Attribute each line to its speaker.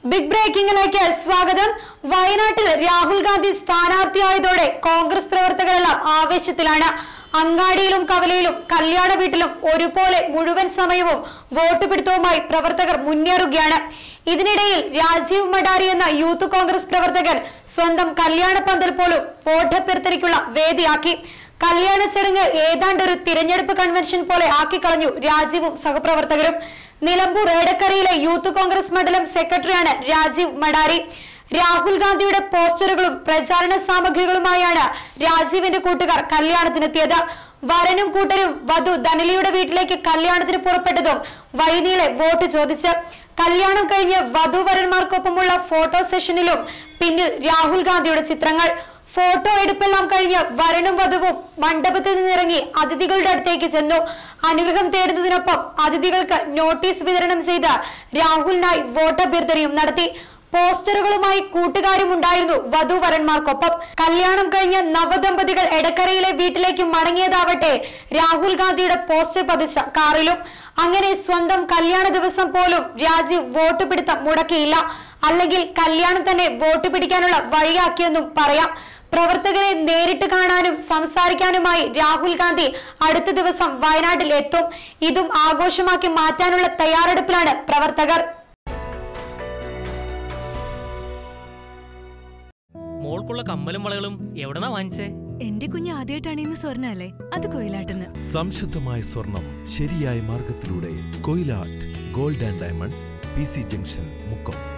Speaker 1: big ബ്രേക്കിംഗിലേക്ക് സ്വാഗതം വയനാട്ടിൽ രാഹുൽ ഗാന്ധി സ്ഥാനാർത്ഥിയായതോടെ കോൺഗ്രസ് പ്രവർത്തകരെല്ലാം ആവേശത്തിലാണ് അങ്ങാടിയിലും കവലയിലും കല്യാണ വീട്ടിലും ഒരുപോലെ മുഴുവൻ സമയവും വോട്ട് പിടുത്തവുമായി പ്രവർത്തകർ മുന്നേറുകയാണ് ഇതിനിടയിൽ രാജീവ് മഡാരി എന്ന യൂത്ത് കോൺഗ്രസ് പ്രവർത്തകൻ സ്വന്തം കല്യാണ പന്തൽ പോലും വോട്ടഭ്യർത്ഥനയ്ക്കുള്ള വേദിയാക്കി കല്യാണ ചടങ്ങ് ഏതാണ്ട് ഒരു തിരഞ്ഞെടുപ്പ് കൺവെൻഷൻ പോലെ ആക്കിക്കളഞ്ഞു രാജീവും സഹപ്രവർത്തകരും നിലമ്പൂർ എടക്കരയിലെ യൂത്ത് കോൺഗ്രസ് മണ്ഡലം സെക്രട്ടറിയാണ് രാജീവ് മഡാരി രാഹുൽ ഗാന്ധിയുടെ പോസ്റ്ററുകളും പ്രചാരണ സാമഗ്രികളുമായാണ് രാജീവിന്റെ കൂട്ടുകാർ കല്യാണത്തിനെത്തിയത് വരനും കൂട്ടരും വധു ധനലിയുടെ വീട്ടിലേക്ക് കല്യാണത്തിന് പുറപ്പെട്ടതും വൈനീളെ വോട്ട് ചോദിച്ച് കല്യാണം കഴിഞ്ഞ് വധുവരന്മാർക്കൊപ്പമുള്ള ഫോട്ടോ സെഷനിലും പിന്നിൽ രാഹുൽ ഗാന്ധിയുടെ ചിത്രങ്ങൾ ഫോട്ടോ എടുപ്പെല്ലാം കഴിഞ്ഞ് വരനും വധുവും മണ്ഡപത്തിൽ നിന്നിറങ്ങി അതിഥികളുടെ അടുത്തേക്ക് ചെന്നു അനുഗ്രഹം തേടുന്നതിനൊപ്പം അതിഥികൾക്ക് നോട്ടീസ് വിതരണം ചെയ്ത് രാഹുലിനായി വോട്ടഭ്യർത്ഥനയും നടത്തി പോസ്റ്ററുകളുമായി കൂട്ടുകാരും ഉണ്ടായിരുന്നു വധുവരന്മാർക്കൊപ്പം കല്യാണം കഴിഞ്ഞ് നവദമ്പതികൾ എടക്കരയിലെ വീട്ടിലേക്ക് മടങ്ങിയതാവട്ടെ രാഹുൽ ഗാന്ധിയുടെ പോസ്റ്റർ പതിച്ച കാറിലും അങ്ങനെ സ്വന്തം കല്യാണ ദിവസം പോലും രാജീവ് വോട്ട് പിടുത്തം മുടക്കിയില്ല അല്ലെങ്കിൽ കല്യാണം തന്നെ വോട്ട് പിടിക്കാനുള്ള വഴിയാക്കിയെന്നും പറയാം പ്രവർത്തകരെ നേരിട്ട് കാണാനും സംസാരിക്കാനുമായി രാഹുൽ ഗാന്ധി അടുത്ത ദിവസം വയനാട്ടിൽ എത്തും ഇതും ആഘോഷമാക്കി മാറ്റാനുള്ള തയ്യാറെടുപ്പിലാണ് പ്രവർത്തകർ
Speaker 2: മോൾക്കുള്ള കമ്മലും വളകളും എവിടെന്നാ വാങ്ങിച്ചേ
Speaker 3: എന്റെ കുഞ്ഞ് ആദ്യമായിട്ടാണ് ഇന്ന് സ്വർണ്ണ അല്ലേ അത് കൊയിലാട്ടെന്ന്
Speaker 4: സംശുദ്ധമായ സ്വർണം ശരിയായ മാർഗത്തിലൂടെ Koyilatt gold and diamonds P C junction Mukkam